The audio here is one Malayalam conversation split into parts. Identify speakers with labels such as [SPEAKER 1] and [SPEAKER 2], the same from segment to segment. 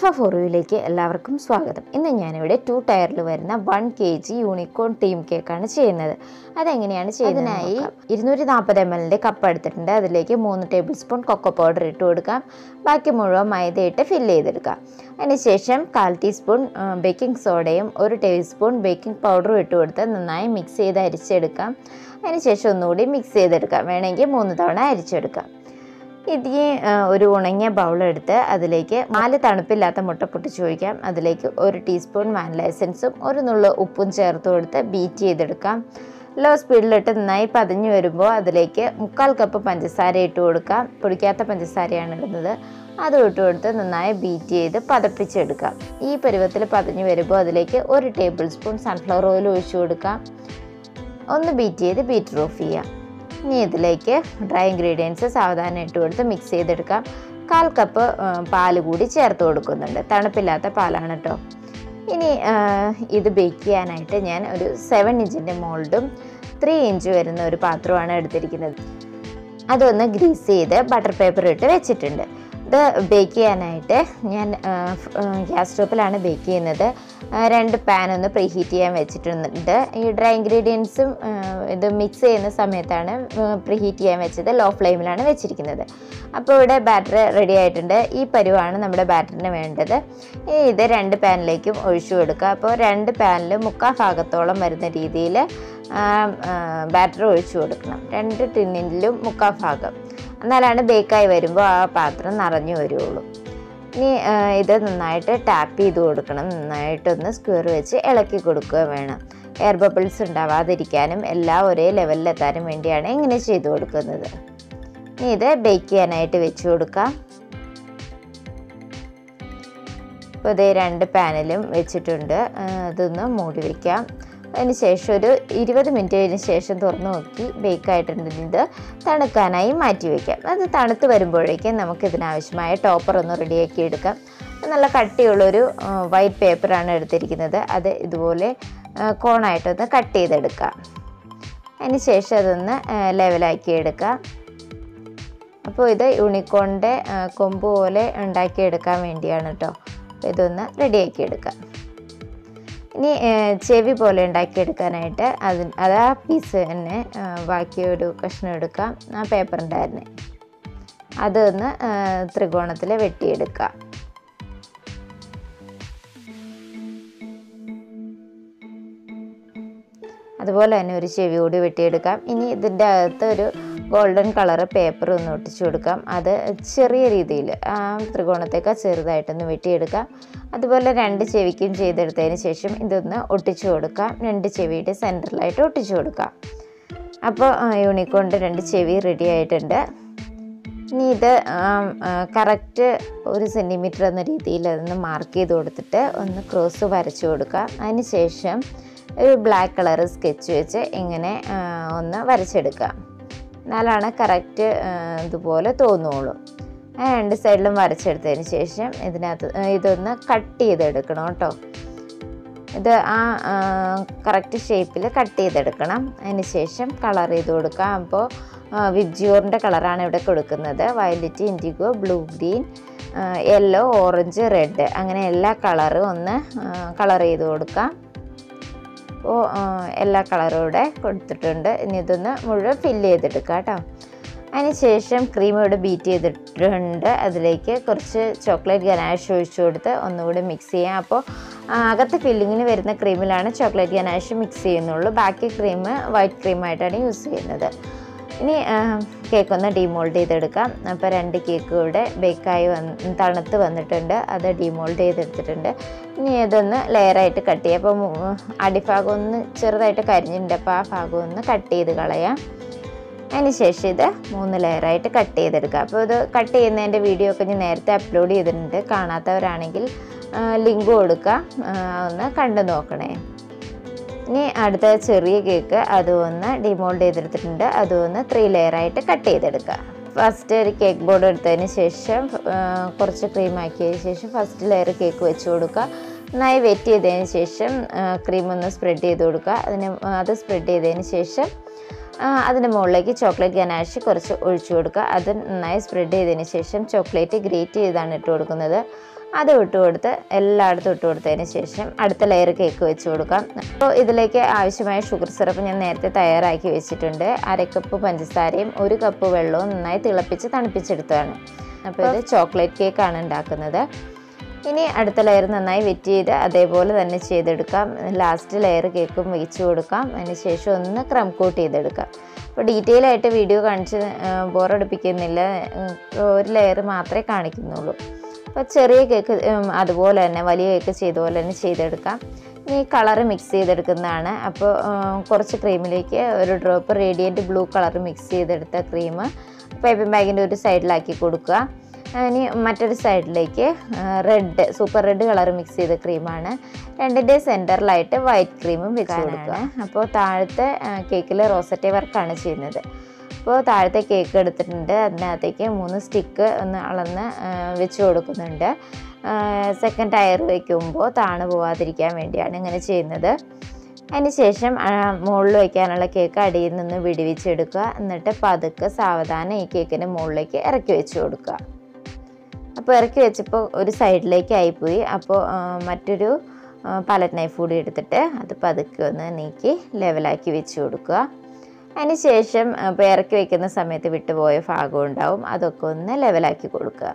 [SPEAKER 1] ഫോർ യുയിലേക്ക് എല്ലാവർക്കും സ്വാഗതം ഇന്ന് ഞാനിവിടെ ടു ടയറിൽ വരുന്ന one K G unicorn team കേക്കാണ് ചെയ്യുന്നത് അതെങ്ങനെയാണ് ചെയ്യുന്നതിനായി ഇരുന്നൂറ്റി നാൽപ്പത് എം എല്ലിൻ്റെ കപ്പ് എടുത്തിട്ടുണ്ട് അതിലേക്ക് മൂന്ന് ടേബിൾ സ്പൂൺ കൊക്കോ പൗഡർ ഇട്ട് കൊടുക്കാം ബാക്കി മുഴുവൻ മൈദ ഇട്ട് ഫില്ല് ചെയ്തെടുക്കാം അതിനുശേഷം കാൽ ടീസ്പൂൺ ബേക്കിംഗ് സോഡയും ഒരു ടേബിൾ സ്പൂൺ ബേക്കിംഗ് പൗഡറും ഇട്ട് കൊടുത്ത് നന്നായി മിക്സ് ചെയ്ത് അരിച്ചെടുക്കാം അതിനുശേഷം ഒന്നുകൂടി മിക്സ് ചെയ്തെടുക്കാം വേണമെങ്കിൽ മൂന്ന് തവണ അരിച്ചെടുക്കാം ഇതിന് ഒരു ഉണങ്ങിയ ബൗളെടുത്ത് അതിലേക്ക് നാല് തണുപ്പില്ലാത്ത മുട്ട പൊട്ടിച്ച് ഒഴിക്കാം അതിലേക്ക് ഒരു ടീസ്പൂൺ വാനില എസൻസും ഒരു നുള്ള ഉപ്പും ചേർത്ത് കൊടുത്ത് ബീറ്റ് ചെയ്തെടുക്കാം ലോ സ്പീഡിലിട്ട് നന്നായി പതിഞ്ഞു വരുമ്പോൾ അതിലേക്ക് മുക്കാൽ കപ്പ് പഞ്ചസാര ഇട്ട് കൊടുക്കാം പൊടിക്കാത്ത പഞ്ചസാരയാണ് ഇടുന്നത് അതും ഇട്ട് കൊടുത്ത് നന്നായി ബീറ്റ് ചെയ്ത് പതപ്പിച്ചെടുക്കാം ഈ പരുവത്തിൽ പതിഞ്ഞു വരുമ്പോൾ അതിലേക്ക് ഒരു ടേബിൾ സ്പൂൺ സൺഫ്ലവർ ഓയിൽ ഒഴിച്ചു കൊടുക്കാം ഒന്ന് ബീറ്റ് ചെയ്ത് ബീറ്റർ ഓഫ് ചെയ്യാം ഇനി ഇതിലേക്ക് ഡ്രൈ ഇൻഗ്രീഡിയൻസ് സാവധാനം ഇട്ട് കൊടുത്ത് മിക്സ് ചെയ്തെടുക്കാം കാൽ കപ്പ് പാൽ കൂടി ചേർത്ത് കൊടുക്കുന്നുണ്ട് തണുപ്പില്ലാത്ത പാലാണ് കേട്ടോ ഇനി ഇത് ബേക്ക് ചെയ്യാനായിട്ട് ഞാൻ ഒരു സെവൻ ഇഞ്ചിൻ്റെ മോൾഡും ത്രീ ഇഞ്ച് വരുന്ന ഒരു പാത്രമാണ് എടുത്തിരിക്കുന്നത് അതൊന്ന് ഗ്രീസ് ചെയ്ത് ബട്ടർ പേപ്പർ ഇട്ട് വെച്ചിട്ടുണ്ട് ഇത് ബേക്ക് ചെയ്യാനായിട്ട് ഞാൻ ഗ്യാസ് സ്റ്റോപ്പിലാണ് ബേക്ക് ചെയ്യുന്നത് രണ്ട് പാൻ ഒന്ന് പ്രീ ഹീറ്റ് ചെയ്യാൻ വെച്ചിട്ടുണ്ട് ഈ ഡ്രൈ ഇൻഗ്രീഡിയൻസും ഇത് മിക്സ് ചെയ്യുന്ന സമയത്താണ് പ്രീ ഹീറ്റ് ചെയ്യാൻ വെച്ചത് ലോ ഫ്ലെയിമിലാണ് വെച്ചിരിക്കുന്നത് അപ്പോൾ ഇവിടെ ബാറ്റർ റെഡി ആയിട്ടുണ്ട് ഈ പരുവാണ് നമ്മുടെ ബാറ്ററിന് വേണ്ടത് ഇനി ഇത് രണ്ട് പാനിലേക്കും ഒഴിച്ചു കൊടുക്കുക അപ്പോൾ രണ്ട് പാനിൽ മുക്കാൽ ഭാഗത്തോളം വരുന്ന രീതിയിൽ ബാറ്റർ ഒഴിച്ചു കൊടുക്കണം രണ്ട് ടിന്നിലും മുക്കാൽ ഭാഗം എന്നാലാണ് ബേക്കായി വരുമ്പോൾ ആ പാത്രം നിറഞ്ഞു വരുള്ളൂ ഇനി ഇത് നന്നായിട്ട് ടാപ്പ് ചെയ്ത് കൊടുക്കണം നന്നായിട്ടൊന്ന് സ്ക്വയർ വെച്ച് ഇളക്കി കൊടുക്കുക വേണം എയർ ബബിൾസ് ഉണ്ടാവാതിരിക്കാനും എല്ലാം ഒരേ ലെവലിലെത്താനും വേണ്ടിയാണ് ഇങ്ങനെ ചെയ്ത് കൊടുക്കുന്നത് ഇനി ഇത് ബേക്ക് ചെയ്യാനായിട്ട് വെച്ച് കൊടുക്കാം ഇപ്പോൾ ഇതേ രണ്ട് പാനിലും വെച്ചിട്ടുണ്ട് അതൊന്ന് മൂടി വയ്ക്കാം അതിന് ശേഷം ഒരു ഇരുപത് മിനിറ്റിന് ശേഷം തുറന്നു നോക്കി ബേക്ക് ആയിട്ടുണ്ട് ഇത് തണുക്കാനായി മാറ്റി വയ്ക്കാം അത് തണുത്ത് വരുമ്പോഴേക്കും നമുക്ക് ഇതിനാവശ്യമായ ടോപ്പർ ഒന്ന് റെഡിയാക്കി എടുക്കാം നല്ല കട്ടിയുള്ളൊരു വൈറ്റ് പേപ്പറാണ് എടുത്തിരിക്കുന്നത് അത് ഇതുപോലെ കോണായിട്ടൊന്ന് കട്ട് ചെയ്തെടുക്കാം അതിന് ശേഷം അതൊന്ന് ലെവലാക്കി എടുക്കാം അപ്പോൾ ഇത് യൂണിക്കോണിൻ്റെ കൊമ്പ് പോലെ ഉണ്ടാക്കിയെടുക്കാൻ വേണ്ടിയാണ് കേട്ടോ ഇതൊന്ന് റെഡിയാക്കി എടുക്കാം ഇനി ചെവി പോലെ ഉണ്ടാക്കിയെടുക്കാനായിട്ട് അത് അത് ആ പീസ് തന്നെ ബാക്കി ഒരു കഷ്ണം എടുക്കാം ആ പേപ്പറിൻ്റെ തന്നെ അതൊന്ന് ത്രികോണത്തിൽ വെട്ടിയെടുക്കാം അതുപോലെ തന്നെ ഒരു ചെവി കൂടി വെട്ടിയെടുക്കാം ഇനി ഇതിൻ്റെ അകത്ത് ഒരു ഗോൾഡൻ കളർ പേപ്പർ ഒന്ന് ഒട്ടിച്ചു കൊടുക്കാം അത് ചെറിയ രീതിയിൽ ആ ത്രികോണത്തേക്കാൾ ചെറുതായിട്ടൊന്ന് വെട്ടിയെടുക്കാം അതുപോലെ രണ്ട് ചെവിക്കും ചെയ്തെടുത്തതിന് ശേഷം ഇതൊന്ന് ഒട്ടിച്ചു കൊടുക്കാം രണ്ട് ചെവിയുടെ സെൻറ്ററിലായിട്ട് ഒട്ടിച്ചു കൊടുക്കാം അപ്പോൾ യൂണിക്കോണിൻ്റെ രണ്ട് ചെവി റെഡി ആയിട്ടുണ്ട് ഇനി ഇത് കറക്റ്റ് ഒരു സെൻറ്റിമീറ്റർ എന്ന രീതിയിൽ അതൊന്ന് മാർക്ക് ചെയ്ത് കൊടുത്തിട്ട് ഒന്ന് ക്രോസ് വരച്ചു കൊടുക്കാം അതിന് ശേഷം ഒരു ബ്ലാക്ക് കളർ സ്കെച്ച് വെച്ച് ഇങ്ങനെ ഒന്ന് വരച്ചെടുക്കാം എന്നാലാണ് കറക്റ്റ് ഇതുപോലെ തോന്നുള്ളൂ രണ്ട് സൈഡിലും വരച്ചെടുത്തതിന് ശേഷം ഇതിനകത്ത് ഇതൊന്ന് കട്ട് ചെയ്തെടുക്കണം കേട്ടോ ഇത് ആ കറക്റ്റ് ഷേപ്പിൽ കട്ട് ചെയ്തെടുക്കണം അതിന് ശേഷം കളർ ചെയ്ത് കൊടുക്കാം അപ്പോൾ വിബ്ജിയോറിൻ്റെ കളറാണ് ഇവിടെ കൊടുക്കുന്നത് violet indigo blue green yellow orange red അങ്ങനെ എല്ലാ കളറും ഒന്ന് കളർ ചെയ്ത് കൊടുക്കാം അപ്പോൾ എല്ലാ കളറും ഇവിടെ കൊടുത്തിട്ടുണ്ട് ഇനി ഇതൊന്ന് മുഴുവൻ ഫില്ല് ചെയ്തെടുക്കുക കേട്ടോ അതിന് ശേഷം ക്രീം ഇവിടെ ബീറ്റ് ചെയ്തിട്ടുണ്ട് അതിലേക്ക് കുറച്ച് ചോക്ലേറ്റ് ഗനാഷ് ഒഴിച്ചു കൊടുത്ത് ഒന്നുകൂടി മിക്സ് ചെയ്യാം അപ്പോൾ അകത്ത് ഫില്ലിങ്ങിന് വരുന്ന ക്രീമിലാണ് ചോക്ലേറ്റ് ഗനാഷ് മിക്സ് ചെയ്യുന്നുള്ളൂ ബാക്കി ക്രീം വൈറ്റ് ക്രീമായിട്ടാണ് യൂസ് ചെയ്യുന്നത് ഇനി കേക്ക് ഒന്ന് ഡീമോൾഡ് ചെയ്തെടുക്കാം അപ്പോൾ രണ്ട് കേക്ക് ഇവിടെ ബേക്കായി വന്ന് തണുത്ത് വന്നിട്ടുണ്ട് അത് ഡീമോൾഡ് ചെയ്തെടുത്തിട്ടുണ്ട് ഇനി ഇതൊന്ന് ലെയറായിട്ട് കട്ട് ചെയ്യാം അപ്പോൾ അടിഭാഗം ഒന്ന് ചെറുതായിട്ട് കരിഞ്ഞിട്ടുണ്ട് അപ്പോൾ ആ ഭാഗം ഒന്ന് കട്ട് ചെയ്ത് കളയാം അതിന് ശേഷം ഇത് മൂന്ന് ലെയറായിട്ട് കട്ട് ചെയ്തെടുക്കുക അപ്പോൾ ഇത് കട്ട് ചെയ്യുന്നതിൻ്റെ വീഡിയോ ഒക്കെ ഞാൻ നേരത്തെ അപ്ലോഡ് ചെയ്തിട്ടുണ്ട് കാണാത്തവരാണെങ്കിൽ ലിങ്ക് കൊടുക്കുക ഒന്ന് കണ്ടു നോക്കണേ ഇനി അടുത്ത ചെറിയ കേക്ക് അതും ഒന്ന് ഡിമോൾഡ് ചെയ്തെടുത്തിട്ടുണ്ട് അതും ഒന്ന് ത്രീ ലെയറായിട്ട് കട്ട് ചെയ്തെടുക്കുക ഫസ്റ്റ് ഒരു കേക്ക് ബോർഡ് എടുത്തതിന് ശേഷം കുറച്ച് ക്രീം ആക്കിയതിന് ശേഷം ഫസ്റ്റ് ലെയർ കേക്ക് വെച്ച് കൊടുക്കുക നന്നായി വെറ്റ് ചെയ്തതിന് ശേഷം ക്രീം ഒന്ന് സ്പ്രെഡ് ചെയ്ത് കൊടുക്കുക അതിന് അത് സ്പ്രെഡ് ചെയ്തതിന് ശേഷം അതിൻ്റെ മുകളിലേക്ക് ചോക്ലേറ്റ് ഗനാഷ് കുറച്ച് ഒഴിച്ചു കൊടുക്കുക അത് നന്നായി സ്പ്രെഡ് ചെയ്തതിന് ശേഷം ചോക്ലേറ്റ് ഗ്രേറ്റ് ചെയ്താണ് ഇട്ട് കൊടുക്കുന്നത് അത് ഇട്ട് കൊടുത്ത് എല്ലായിടത്തും ഇട്ട് കൊടുത്തതിന് ശേഷം അടുത്ത ലെയർ കേക്ക് വെച്ച് കൊടുക്കാം അപ്പോൾ ഇതിലേക്ക് ആവശ്യമായ ഷുഗർ സിറപ്പ് ഞാൻ നേരത്തെ തയ്യാറാക്കി വെച്ചിട്ടുണ്ട് അര കപ്പ് പഞ്ചസാരയും ഒരു കപ്പ് വെള്ളവും നന്നായി തിളപ്പിച്ച് തണുപ്പിച്ചെടുത്തതാണ് അപ്പോൾ ഇത് ചോക്ലേറ്റ് കേക്കാണ് ഉണ്ടാക്കുന്നത് ഇനി അടുത്ത ലെയർ നന്നായി വെറ്റ് ചെയ്ത് അതേപോലെ തന്നെ ചെയ്തെടുക്കാം ലാസ്റ്റ് ലെയർ കേക്കും വെച്ച് കൊടുക്കാം അതിന് ശേഷം ഒന്ന് ക്രം കോട്ട് ചെയ്തെടുക്കാം അപ്പോൾ ഡീറ്റെയിൽ ആയിട്ട് വീഡിയോ കാണിച്ച് ബോറടിപ്പിക്കുന്നില്ല ഒരു ലെയർ മാത്രമേ കാണിക്കുന്നുള്ളൂ അപ്പോൾ ചെറിയ കേക്ക് ഉം, അതുപോലെ തന്നെ വലിയ കേക്ക് ചെയ്ത പോലെ തന്നെ ചെയ്തെടുക്കാം ഇനി കളർ മിക്സ് ചെയ്തെടുക്കുന്നതാണ് അപ്പോൾ ഉം, കുറച്ച് ക്രീമിലേക്ക് ഒരു drop radiant blue colour mix ചെയ്തെടുത്ത ക്രീം പേപ്പർ ബാഗിൻ്റെ ഒരു സൈഡിലാക്കി കൊടുക്കുക ഇനി മറ്റൊരു സൈഡിലേക്ക് red super red colour mix ചെയ്ത ക്രീമാണ് രണ്ടിൻ്റെ സെൻറ്ററിലായിട്ട് വൈറ്റ് ക്രീമും വെച്ച് കൊടുക്കുക അപ്പോൾ താഴത്തെ കേക്കിൽ റോസറ്റെ വർക്കാണ് ചെയ്യുന്നത് അപ്പോൾ താഴത്തെ കേക്ക് എടുത്തിട്ടുണ്ട് അതിനകത്തേക്ക് മൂന്ന് സ്റ്റിക്ക് ഒന്ന് അളന്ന് ആ, വെച്ച് കൊടുക്കുന്നുണ്ട് സെക്കൻഡ് ടയർ വയ്ക്കുമ്പോൾ താണു പോവാതിരിക്കാൻ വേണ്ടിയാണ് ഇങ്ങനെ ചെയ്യുന്നത് അതിനുശേഷം മുകളിൽ വയ്ക്കാനുള്ള കേക്ക് അടിയിൽ നിന്ന് വിടുവിച്ചെടുക്കുക എന്നിട്ട് പതുക്കെ സാവധാനം ഈ കേക്കിൻ്റെ മുകളിലേക്ക് ഇറക്കി വെച്ച് കൊടുക്കുക അപ്പോൾ ഇറക്കി വെച്ചപ്പോൾ ഒരു സൈഡിലേക്ക് ആയിപ്പോയി അപ്പോൾ ആ, മറ്റൊരു പലറ്റ് നൈഫ് കൂടി എടുത്തിട്ട് അത് പതുക്കെ ഒന്ന് നീക്കി ലെവലാക്കി വെച്ച് കൊടുക്കുക അതിന് ശേഷം ഇപ്പോൾ ഇറക്കി വെക്കുന്ന സമയത്ത് വിട്ടുപോയ ഭാഗം ഉണ്ടാവും അതൊക്കെ ഒന്ന് ലെവലാക്കി കൊടുക്കുക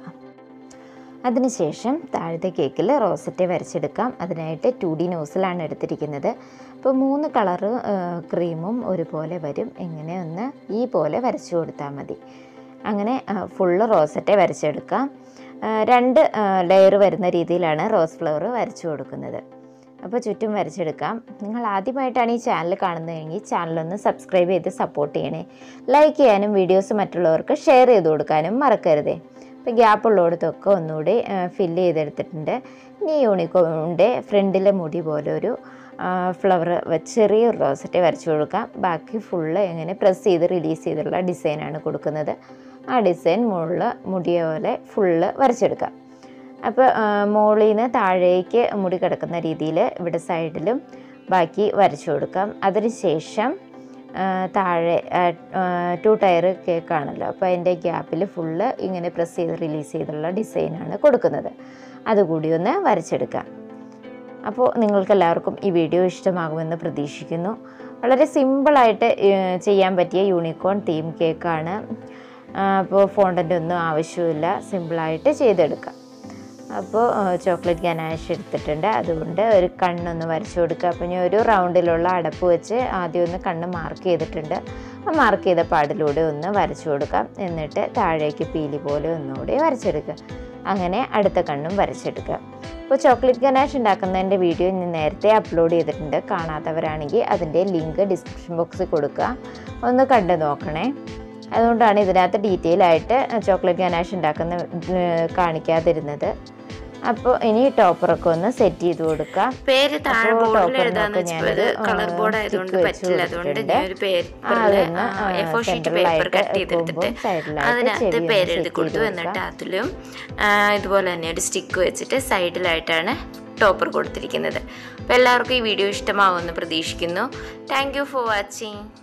[SPEAKER 1] അതിനുശേഷം താഴത്തെ കേക്കിൽ റോസറ്റെ വരച്ചെടുക്കാം അതിനായിട്ട് ടു ഡി നോസിലാണ് എടുത്തിരിക്കുന്നത് അപ്പോൾ മൂന്ന് കളറ് ക്രീമും ഒരുപോലെ വരും ഇങ്ങനെ ഒന്ന് ഈ പോലെ വരച്ചു കൊടുത്താൽ മതി അങ്ങനെ ഫുള്ള് റോസറ്റെ വരച്ചെടുക്കാം ആ, രണ്ട് ലെയർ വരുന്ന രീതിയിലാണ് റോസ് ഫ്ലവർ വരച്ചു കൊടുക്കുന്നത് അപ്പോൾ ചുറ്റും വരച്ചെടുക്കാം നിങ്ങൾ ആദ്യമായിട്ടാണ് ഈ ചാനൽ കാണുന്നതെങ്കിൽ ചാനലൊന്ന് സബ്സ്ക്രൈബ് ചെയ്ത് സപ്പോർട്ട് ചെയ്യണേ ലൈക്ക് ചെയ്യാനും വീഡിയോസ് മറ്റുള്ളവർക്ക് ഷെയർ ചെയ്ത് കൊടുക്കാനും മറക്കരുതേ അപ്പോൾ ഗ്യാപ്പ് ഉള്ളിടത്തൊക്കെ ഒന്നുകൂടി ഫില്ല് ചെയ്തെടുത്തിട്ടുണ്ട് ഇനി യൂണിക്കോണിൻ്റെ ഫ്രണ്ടിലെ മുടി പോലെ ഒരു ഫ്ലവർ ചെറിയൊരു റോസറ്റെ വരച്ചു കൊടുക്കാം ബാക്കി ഫുള്ള് ഇങ്ങനെ പ്രസ് ചെയ്ത് റിലീസ് ചെയ്തുള്ള ഡിസൈനാണ് കൊടുക്കുന്നത് ആ ഡിസൈൻ മുകളിൽ മുടിയ പോലെ ഫുള്ള് വരച്ചെടുക്കാം അപ്പോൾ മുകളിൽ നിന്ന് താഴേക്ക് മുടി കിടക്കുന്ന രീതിയിൽ ഇവിടെ സൈഡിലും ബാക്കി വരച്ചു കൊടുക്കാം അതിനുശേഷം ആ, താഴെ ടു ടയർ കേക്കാണല്ലോ അപ്പോൾ അതിൻ്റെ ഗ്യാപ്പിൽ ഫുള്ള് ഇങ്ങനെ പ്രസ് ചെയ്ത് റിലീസ് ചെയ്തുള്ള ഡിസൈനാണ് കൊടുക്കുന്നത് അതുകൂടി ഒന്ന് വരച്ചെടുക്കാം അപ്പോൾ നിങ്ങൾക്ക് എല്ലാവർക്കും ഈ വീഡിയോ ഇഷ്ടമാകുമെന്ന് പ്രതീക്ഷിക്കുന്നു വളരെ സിമ്പിളായിട്ട് ഏഹ്, ചെയ്യാൻ പറ്റിയ യൂണിക്കോൺ തീം കേക്കാണ് അപ്പോൾ ഫോണ്ടൻ്റ് ഒന്നും ആവശ്യമില്ല സിമ്പിളായിട്ട് ചെയ്തെടുക്കാം അപ്പോൾ ചോക്ലേറ്റ് ഗനാഷ് എടുത്തിട്ടുണ്ട് അതുകൊണ്ട് ഒരു കണ്ണൊന്ന് വരച്ചു കൊടുക്കുക അപ്പോൾ ഞാൻ ഒരു റൗണ്ടിലുള്ള അടപ്പ് വെച്ച് ആദ്യം ഒന്ന് കണ്ണ് മാർക്ക് ചെയ്തിട്ടുണ്ട് ആ മാർക്ക് ചെയ്ത പാടിലൂടെ ഒന്ന് വരച്ചു കൊടുക്കാം എന്നിട്ട് താഴേക്ക് പീലി പോലെ ഒന്നുകൂടി വരച്ചെടുക്കുക അങ്ങനെ അടുത്ത കണ്ണും വരച്ചെടുക്കുക അപ്പോൾ ചോക്ലേറ്റ് ഗനാഷ് ഉണ്ടാക്കുന്നതിൻ്റെ വീഡിയോ ഞാൻ നേരത്തെ അപ്ലോഡ് ചെയ്തിട്ടുണ്ട് കാണാത്തവരാണെങ്കിൽ അതിൻ്റെ ലിങ്ക് ഡിസ്ക്രിപ്ഷൻ ബോക്സിൽ കൊടുക്കുക ഒന്ന് കണ്ടു നോക്കണേ അതുകൊണ്ടാണ് ഇതിനകത്ത് ഡീറ്റെയിൽ ആയിട്ട് ചോക്ലേറ്റ് ഗനാഷ് ഉണ്ടാക്കുന്ന ഏർ, കാണിക്കാതിരുന്നത് അപ്പോൾ ഇനി ടോപ്പറൊക്കെ ഒന്ന് സെറ്റ് ചെയ്ത് കൊടുക്കാം
[SPEAKER 2] പേര് താഴെ
[SPEAKER 1] അപ്പോൾ
[SPEAKER 2] ബോർഡിൽ
[SPEAKER 1] ടോപ്പറിനൊക്കെ
[SPEAKER 2] എഴുതാന്ന് വെച്ചപ്പോൾ
[SPEAKER 1] ഞാനൊരു,
[SPEAKER 2] ഇത് കളർ
[SPEAKER 1] ആ,
[SPEAKER 2] ബോർഡ് ആയതുകൊണ്ട്
[SPEAKER 1] stick വെച്ച്
[SPEAKER 2] പറ്റില്ല അതുകൊണ്ട്
[SPEAKER 1] കൊടുത്തിട്ടുണ്ട്.
[SPEAKER 2] ഞാൻ ഒരു പേപ്പറിൽ
[SPEAKER 1] അതൊന്ന്,
[SPEAKER 2] എ ഫോർ ഷീറ്റ് പേപ്പർ
[SPEAKER 1] സെൻട്രലായിട്ട്
[SPEAKER 2] കട്ട് ചെയ്തെടുത്തിട്ട്
[SPEAKER 1] വെക്കുമ്പം സൈഡിലായിട്ട്
[SPEAKER 2] അതിനകത്ത്
[SPEAKER 1] ചെവി ഒന്ന്
[SPEAKER 2] പേരെഴുതി
[SPEAKER 1] set ചെയ്ത്
[SPEAKER 2] കൊടുത്തു
[SPEAKER 1] കൊടുക്കാം.
[SPEAKER 2] എന്നിട്ട് അതിലും ആ, ഇതുപോലെ തന്നെ ഒരു സ്റ്റിക്ക് വെച്ചിട്ട് സൈഡിലായിട്ടാണ് ടോപ്പർ കൊടുത്തിരിക്കുന്നത് അപ്പോൾ എല്ലാവർക്കും ഈ വീഡിയോ ഇഷ്ടമാവുമെന്ന് പ്രതീക്ഷിക്കുന്നു താങ്ക് യു ഫോർ വാച്ചിങ്